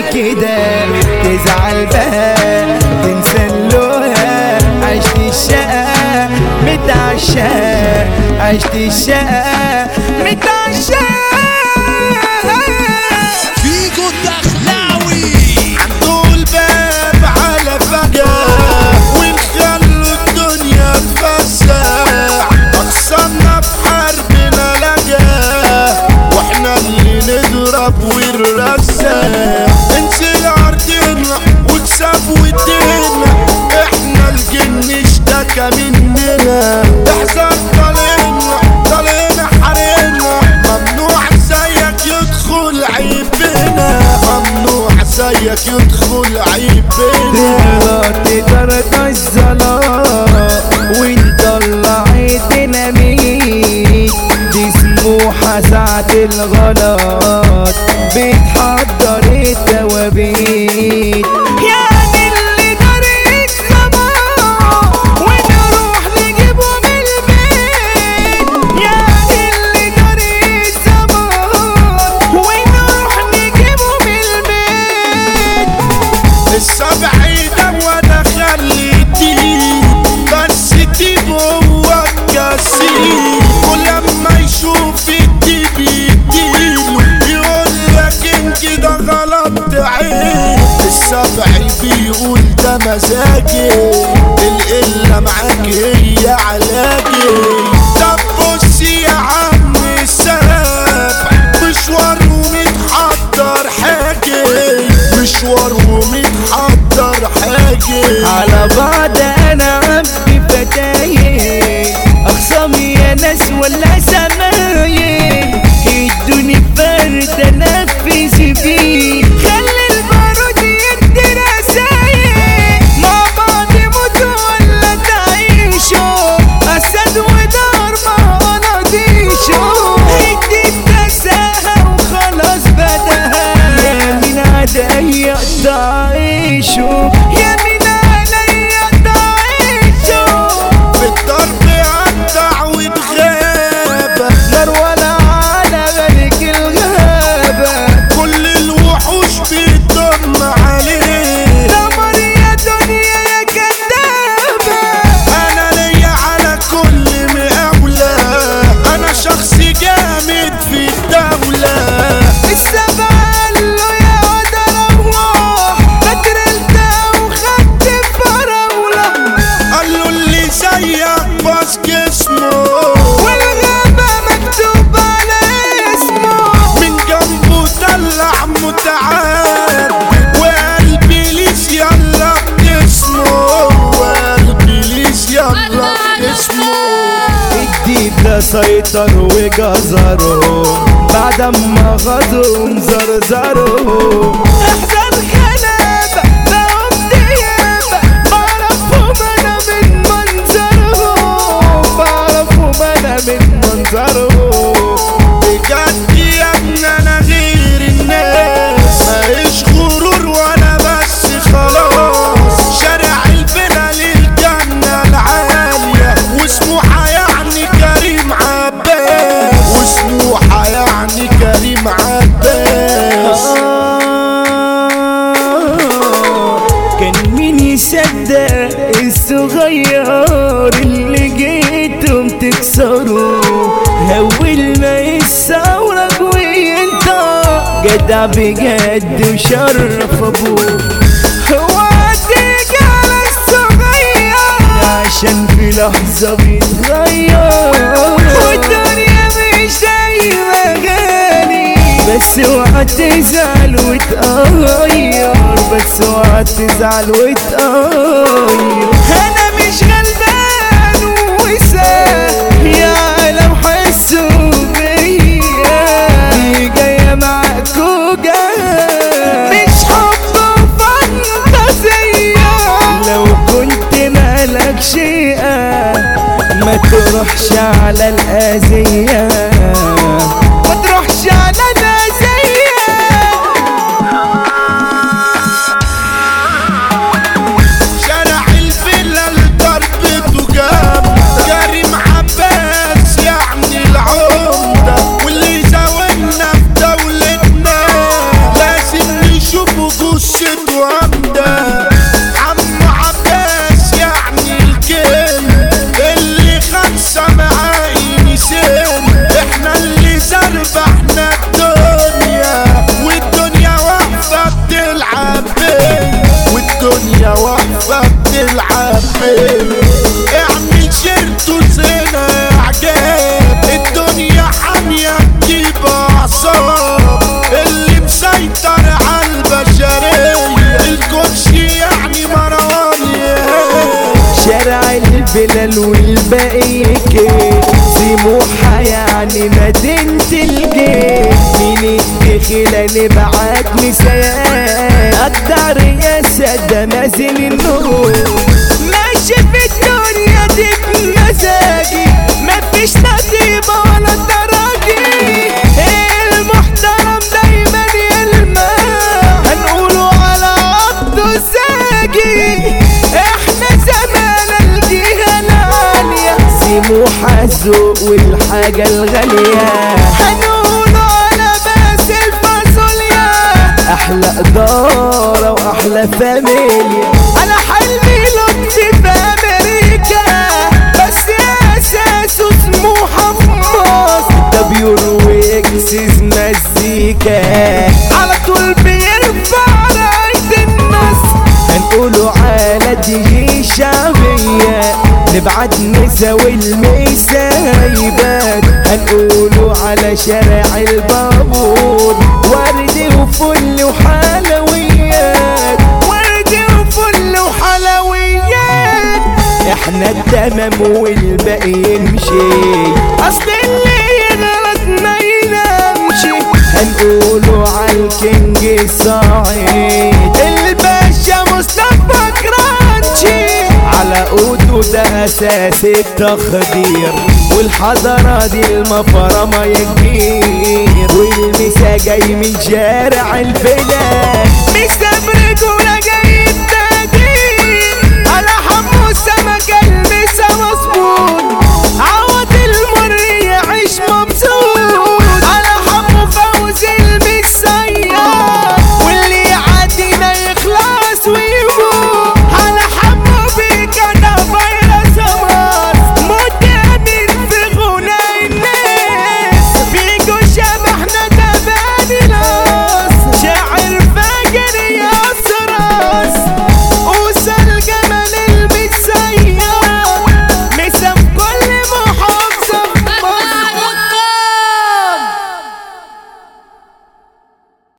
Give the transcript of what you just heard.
كده تزعل بقى تنسى اللوها عشت الشقة متعشى عشت الشقة متعشى فيجو الدخلاوي عنده الباب على فجأة ونخلوا الدنيا تفسح أقسمنا بحربنا لجأ واحنا اللي نضرب ونرزق انزل عرضنا واكسب ودينا احنا الجن اشتكى مننا احذر طالعنا طالعنا حرينا ممنوع زيك يدخل عيبنا ممنوع زيك يدخل عيبنا غلط درجة الظلام ونطلع الديناميت دي سموحة ساعة الغلط بتحضر التوابيت يعني اللي طريق زمان ونروح نجيبه من البيت يعني اللي طريق زمان ونروح نجيبه من البيت السبع ده وانا خليتي بس تجيب هو الكسيب ولما يشوف الديب يديله يقول لك انت ده غلط عيب السبع بيقول ده مزاجي القلة معاك هي علاجي طب بص يا عم السبع مشوار ومتحضر حاجة مشوار ومتحضر حاجة على بعض انا عبد فتايل اخصامي يا ناس ولا سمايل ادوني فرد انفذ فيه خلي البارود يدي رسايل مع بعض موتوا ولا تعيشوا اسد ودار ما اناضيشوا ادي ابتساها وخلاص بدها يا مين عليا تعيشوا يا مين عليا تعيشوا في الضرب قطع واتغاب نار ولا على غرق الغابة كل الوحوش بتضم عليه دمر يا دنيا يا كدابة انا ليا على كل مقاولة انا شخص جامد في الدولة السبع قال له يا واد روح بدرلت وخدت فراولة قال له اللي زيك باص جسمه والغابة مكتوب على اسمه من جنبه دلع متعال وقلبي ليس يلا باسمه وقلبي ليس يلا باسمه الديب ده سيطر وجزره بعد ما غدرهم زرزرهم احزان خلابة بقوم ديابة بعرفهم انا من منظرهم بعرفهم انا من منظرهم بجد يا ابني انا غير الناس ماليش غرور وانا بس خلاص شارع البنا للجنة العالية وسموحة يعني كريم عباس وسموحة يعني كريم عباس كان مين يصدق الصغير اللي جيتم تكسروا اول ما يساورك وانت جدع بجد وشرف ابوه هو هتيجي على الصغير عشان في لحظة بيتغير والدنيا مش دايما غالي بس اوعى تزعل وتقير بس اوعى تزعل وتقير انا مش غلبان وساه يا عالم حسوا بيا دي جاية معاك وجاية مش حب وفانتازية لو كنت مالك شيئا ما تروحش على الأذية ما تروحش على الأذية شارع الفيلا الضرب تجام كريم عباس يعني العمدة واللي زاولنا في دولتنا لازم نشوفه بلال والباقي كيف سموحة يعني مدينة الجيش مين الدخلة نبعت مثال أكتر يا سادة نازل النور ماشي في الدنيا دي بمزاجي مفيش نصيبة ولا تراجي المحترم دايما يلمع هنقوله على عبده زاجي احنا زمان الجهة العالية سموحة ذوق والحاجة الغالية هنقوله على باس الفاصوليا احلى ادارة واحلى فاميليا انا حلمي لطفي في امريكا بس اساسه سموحة في مصر ده بيورو واكسس مزيكا على طول بيرفع راية النصر هنقوله على دي شعبية نبعت نسا والمسايبات هنقوله على شارع البابور ورد وفل وحلويات ورد وفل وحلويات احنا التمام والباقي يمشي اصل اللي يغلط ما ينامشي هنقوله عالكينج الصعيد الباشا مصطفى كرانشي على قوته ده اساس التخدير والحضارة دي المفرمة يكبير والمسا جاي من شارع البلاد مستبرد ولا جاي التقدير على حمو السمك المسا مظبوط